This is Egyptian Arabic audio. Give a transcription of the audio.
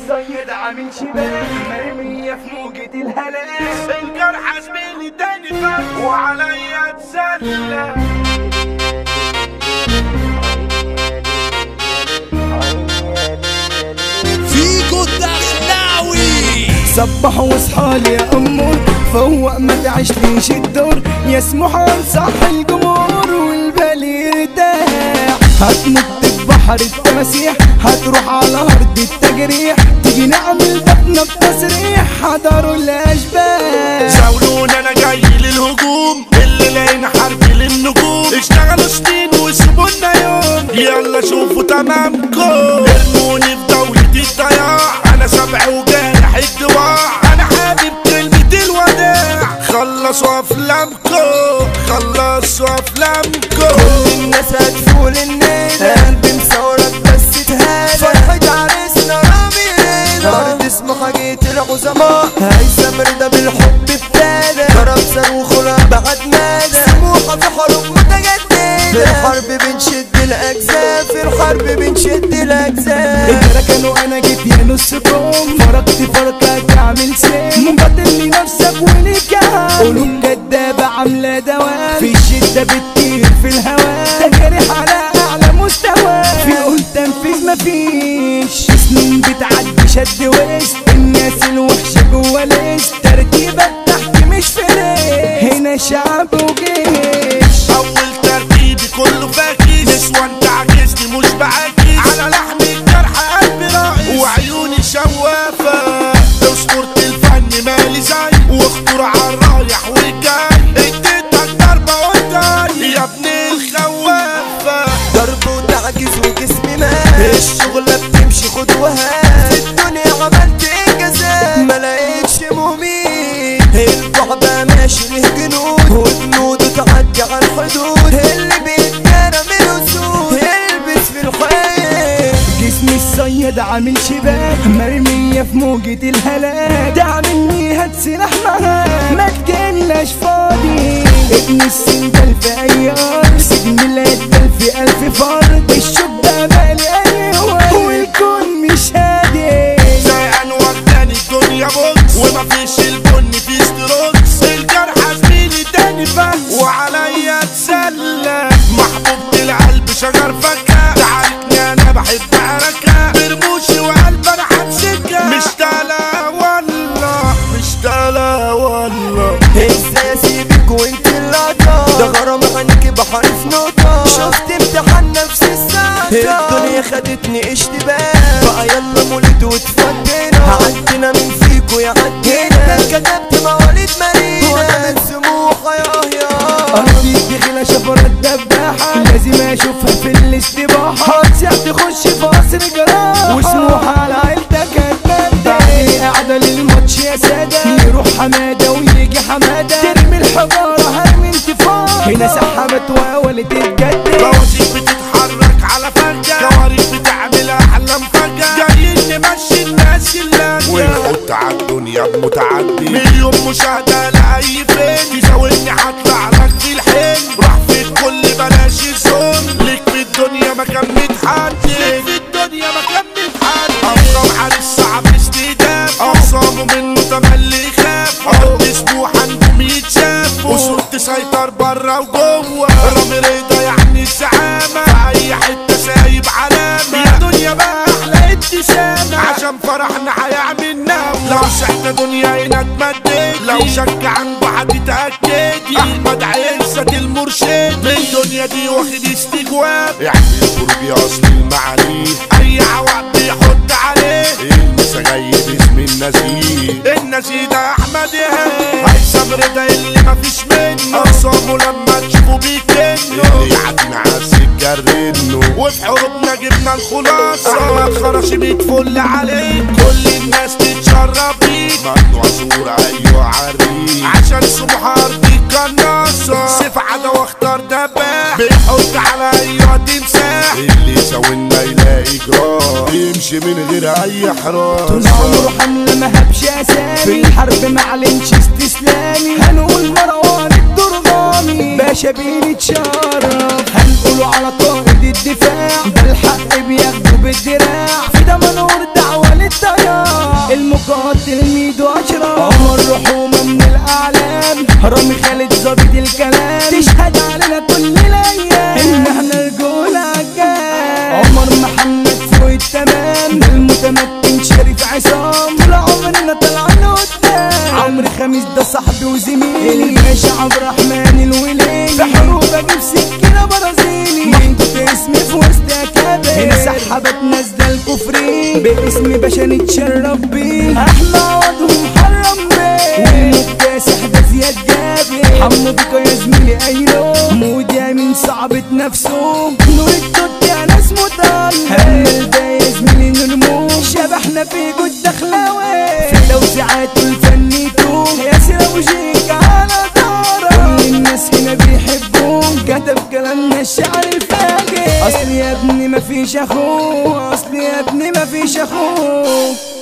الصيد عامل شباب مرمية في موجة الهلاك الجرح زميلي تاني فات وعليا اتسلى فيجو الدخلاوي صبح واصحى يا امور فوق ما تعيشليش الدور يسمح انصح الجمهور والبال يرتاح هتموت في بحر التماسيح هتروح على ارض التجريح تيجي نعمل دفنة بتسريح حضروا الاشباح زاولونا انا جاي للهجوم اللي لقينا حرب للنجوم اشتغلوا سنين وسيبونا يوم يلا شوفوا تمامكم ارموني في دولة الضياع انا سبع وجارح الدواع انا حابب كلمة الوداع خلصوا افلامكم خلصوا افلامكم الناس هتفول النيلة قلبي مصورك بس تهانى فرحة عريسنا رامي ليلى أرض اسمه حاجة العظماء هيثم رضا بالحب ابتدى ضرب صاروخ ولا بعد مدى سموحة في حروب متجددة في الحرب بنشد الأجزاء في الحرب بنشد الأجزاء الجرى كانوا أنا جيت يا نص كوم فرقت فرقة تعمل سيم مقاتل لنفسك وليك قلوب كدابة عاملة دواء في الشدة بتطير في الهواء تجارح على أعلى مستوى في قول تنفيذ مفيش سنين بتعدي شد وسط الناس الوحشة جوا ليست ترتيبة تحت مش فريق هنا شعب وجيش اول ترتيبي كله فاكس نسوان تعكسني مش بعاكس على لحم الجرح قلبي راقص وعيوني شوافة اسطورة الفن مالي زي واخطر على الرايح والجاي اديتك ضربة قدامي يا ابن الخوافة ضرب وتعجز وجسمي مات الشغلة بتمشي خد وهات في الدنيا عملت انجازات ما لقيتش مميت الكعبة ماشي له جنود وجنوده تعدي على الحدود اللي بيتجرى من اسود يلبس في الخيل جسمي الصيد عامل شباك مرمية في موجة الهلاك تعملني هات سلاح معاك ما تجيلناش فاضي ابن السندل في ايار سجن العدل في الف فرد الشوك ده مالي ايوه والكون مش هادي زي انور تاني الدنيا بوكس ومفيش البن في ستروكس الجرح زميلي تاني فك وعليا اتسلى محبوبة القلب شجر فكة تعاركني انا بحب حركة برموشي وقلب انا حبسكة مش تلا والله مش تلا والله ازاي اسيبك وانت اللقطة ده غرام عنك بحر في نقطة شفت امتحان نفس الساعة الدنيا خدتني اشتباه بقى يلا مولد واتفضينا عدينا من فيكو يا عدينا انت كتبت مواليد مارينا وانا من سموحة يا يا ارضي دخلة شفرة الدباحة لازم اشوفها في الاستباحة هتسيح تخش في قصر جراحة وسموحة على عيلتك هتبدأ قاعدة للماتش يا سادة يروح حمادة ويجي حمادة ترمي الحجارة هرمي انتفاضة هنا سحبت وولت الجد بوازيك بتتحرك على فجأة كوارث بتعمل أحلام فجأة جايين نمشي الناس اللجة ونحط على الدنيا بمتعدي مليون مشاهدة لأي فين تزاولني هطلع لك في الحين راح في الكل بلاش الزون ليك في الدنيا مكان متحدي ليك في الدنيا مكان متحدي أفضل على الصعب استهداف أقسامه منه تملي يخاف أرض سموح عندهم يتشاف وصول تسيطر برا وجوه رامي رضا يعني الزعامة في أي حتة سايب علامة يا دنيا بقى أحلى ابتسامة عشان فرحنا هيعمل نوم لو شحنا دنيا هنا اتمدد لو شك عنده هتتأكد أحمد عزت المرشد من الدنيا دي واخد استجواب يعني البروج أصل المعاني أي عوق بيحط عليه المسا جاي باسم النزيه النزيه ده أحمد إيهاب هيثم رضا اللي مفيش منه أقسامه لما تشوفه بيكنه اللي يعدينا عالسكة رنه وفي حروبنا جبنا الخلاصة أحمد خراشي بيتفل عليك كل الناس تتشرب بيك ممنوع صورة أيوة عريك عشان سموحة أرضي قناصة سيف عدا واختار دباح بيحط على أيوة تمساح اللي يساوينا يلاقي جراح يمشي من غير أي حراس طول عمره حملة ما هبش اسامي في الحرب ما علنش استسلامي هنقول مروان الدرغامي باشا بنتشرف هنقوله على قائد الدفاع ده الحق بياخده بالدراع في ده منور دعوة للطيار الخميس ده صاحبي وزميلي الباشا عبد الرحمن الوليلي في حروب اجيب سكينه برازيلي من كنت اسمي في وسط اكابر هنا سحبت نازله الكفرين باسم باشا نتشرف بيه احلى عوضهم محرم بيه والمكتسح ده زياد جابر حمو بيكا يا زميلي ايلو مودي من صعبة نفسه نور التوت يا ناس مطل همل ده يا زميلي نرمو شبحنا في جود دخلاوي في توزيعات الفنيتو يا سيراوجيك على دارة كل الناس هنا بيحبوه كتب كلامنا الشعر الفاجر اصل يا ابني مفيش اخوه اصل يا ابني مفيش اخوه